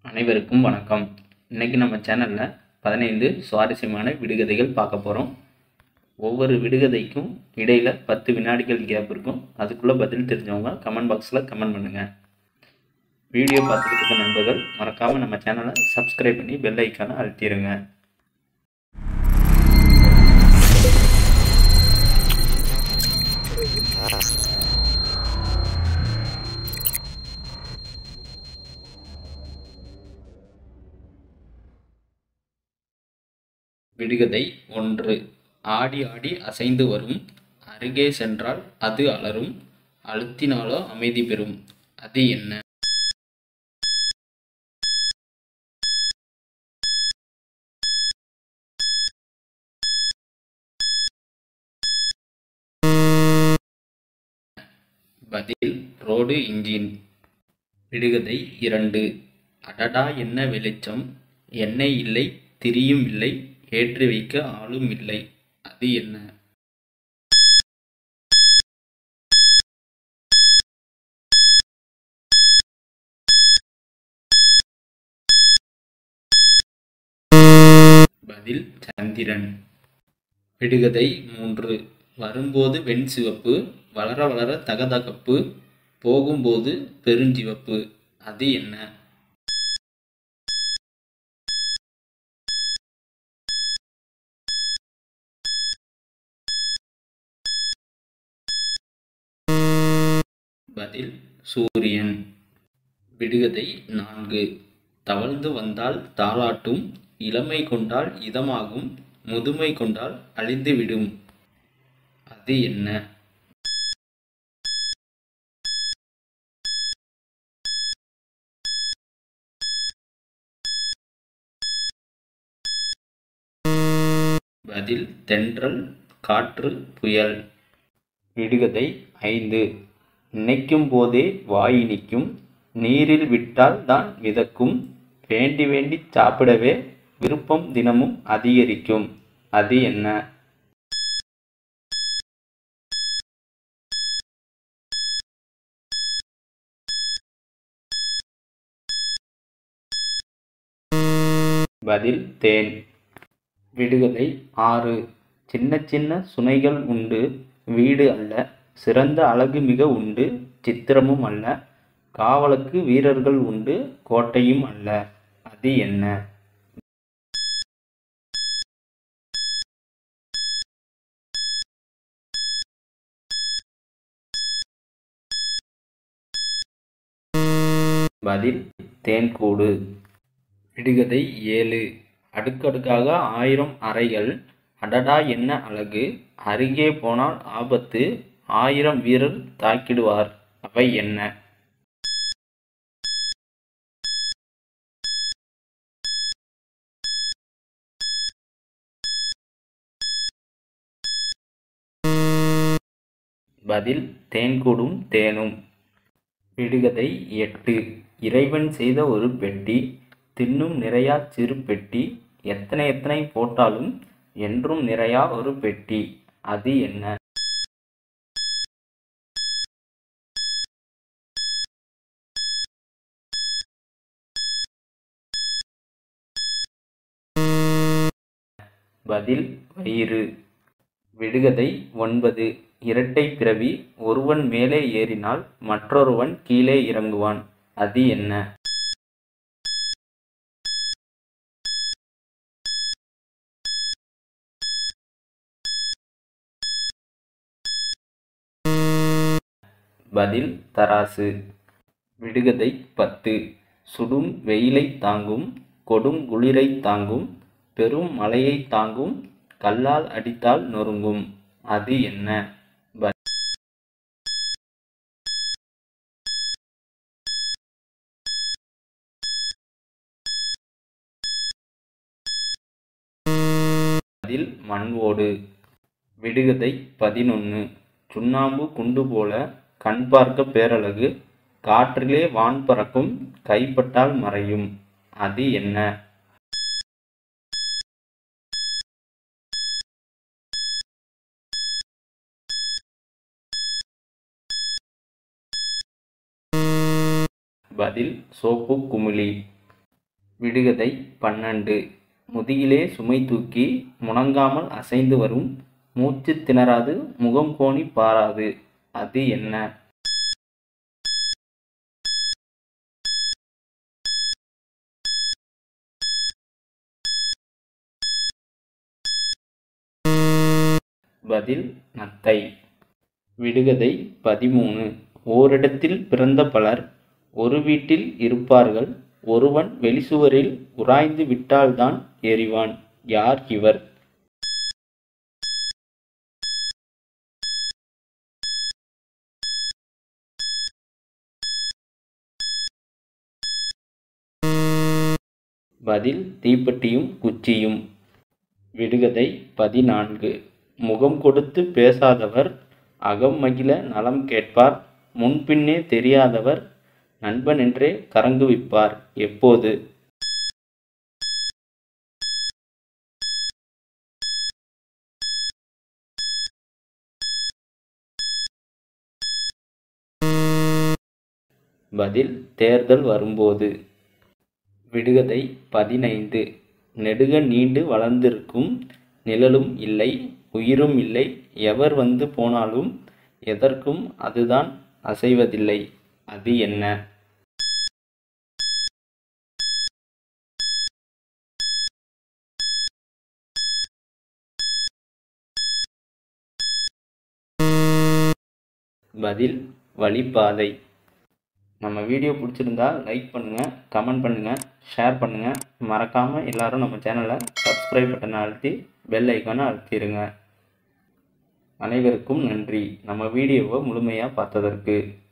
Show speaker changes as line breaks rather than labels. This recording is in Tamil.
அனைவருக்கும் வணக்கம் இன்னைக்கு நம்ம சேனலில் பதினைந்து சுவாரஸ்யமான விடுகதைகள் பார்க்க போகிறோம் ஒவ்வொரு விடுகதைக்கும் இடையில் பத்து வினாடிகள் கேப் இருக்கும் அதுக்குள்ளே பதில் தெரிஞ்சவங்க கமெண்ட் பாக்ஸில் கமெண்ட் பண்ணுங்கள் வீடியோ பார்த்துக்கிட்டு இருக்க நண்பர்கள் மறக்காமல் நம்ம சேனலை சப்ஸ்கிரைப் பண்ணி பெல் ஐக்கானை அழுத்திடுங்க விடுகதை ஒன்று ஆடி ஆடி அசைந்து வரும் அருகே சென்றால் அது அலரும் அழுத்தினாலோ அமைதி பெறும் அது என்ன பதில் ரோடு இன்ஜின் விடுகதை இரண்டு அடடா என்ன வெளிச்சம் எண்ணெய் இல்லை திரியும் இல்லை ஏற்றி வைக்க ஆளும் இல்லை அது என்ன பதில் சந்திரன் விடுகதை மூன்று வரும்போது வெண் சிவப்பு வளர வளர தகதகப்பு போகும்போது பெருஞ்சிவப்பு அது என்ன பதில் சூரியன் விடுகதை நான்கு தவழ்ந்து வந்தால் தாளாட்டும் இளமை கொண்டால் இதமாகும் முதுமை கொண்டால் அழிந்துவிடும் அது என்ன பதில் தென்றல் காற்று புயல் விடுகதை ஐந்து நினைக்கும் போதே வாய் இனிக்கும் நீரில் விட்டால் தான் மிதக்கும் வேண்டி வேண்டி சாப்பிடவே விருப்பம் தினமும் அதிகரிக்கும் அது என்ன பதில் தேன் விடுகதை ஆறு சின்ன சின்ன சுனைகள் உண்டு வீடு அல்ல சிறந்த அழகு மிக உண்டு சித்திரமும் அல்ல காவலுக்கு வீரர்கள் உண்டு கோட்டையும் அல்ல அது என்ன பதில் தேன்கூடு விடுகதை ஏழு அடுக்கடுக்காக ஆயிரம் அறைகள் அடடா என்ன அழகு அருகே போனால் ஆபத்து ஆயிரம் வீரர் தாக்கிடுவார் அவை என்ன பதில் தேன்கூடும் தேனும் விடுகதை எட்டு இறைவன் செய்த ஒரு பெட்டி தின்னும் நிறையா சிறு பெட்டி எத்தனை எத்தனை போட்டாலும் என்றும் நிறையா ஒரு பெட்டி அது என்ன பதில் வயிறு விடுகதை ஒன்பது இரட்டை பிறவி ஒருவன் மேலே ஏறினால் மற்றொருவன் கீழே இறங்குவான் அது என்ன பதில் தராசு விடுகதை பத்து சுடும் வெயிலை தாங்கும் கொடும் குளிரை தாங்கும் பெரும் மழையை தாங்கும் கல்லால் அடித்தால் நொறுங்கும் அது என்ன அதில் மண் ஓடு விடுகதை பதினொன்று சுண்ணாம்பு குண்டு போல கண் பார்க்க பேரழகு காற்றிலே வான் பறக்கும் கைப்பட்டால் மறையும் அது என்ன பதில் சோப்பு குமிழி விடுகதை பன்னெண்டு முதுகிலே சுமை தூக்கி முணங்காமல் அசைந்து வரும் மூச்சு திணறாது முகம் கோணி பாராது அது என்ன பதில் நத்தை விடுகதை பதிமூணு ஓரிடத்தில் பிறந்த பலர் ஒரு வீட்டில் இருப்பார்கள் ஒருவன் வெளிசுவரில் உராய்ந்து விட்டால்தான் எறிவான் யார் இவர் பதில் தீப்பெட்டியும் குச்சியும் விடுகதை பதினான்கு முகம் கொடுத்து பேசாதவர் அகம் மகிழ நலம் கேட்பார் முன்பின்னே தெரியாதவர் நண்பனென்றே கறங்குவிப்பார் எப்போது பதில் தேர்தல் வரும்போது விடுகதை பதினைந்து நெடுக நீண்டு வளர்ந்திருக்கும் நிழலும் இல்லை உயிரும் இல்லை எவர் வந்து போனாலும் எதற்கும் அதுதான் அசைவதில்லை அது என்ன பதில் வழிப்பாதை நம்ம வீடியோ பிடிச்சிருந்தா லைக் பண்ணுங்கள் கமெண்ட் பண்ணுங்கள் ஷேர் பண்ணுங்கள் மறக்காமல் எல்லாரும் நம்ம சேனலை சப்ஸ்கிரைப் பட்டனை அழுத்தி பெல் ஐக்கானை அழுத்திடுங்க அனைவருக்கும் நன்றி நம்ம வீடியோவை முழுமையாக பார்த்ததற்கு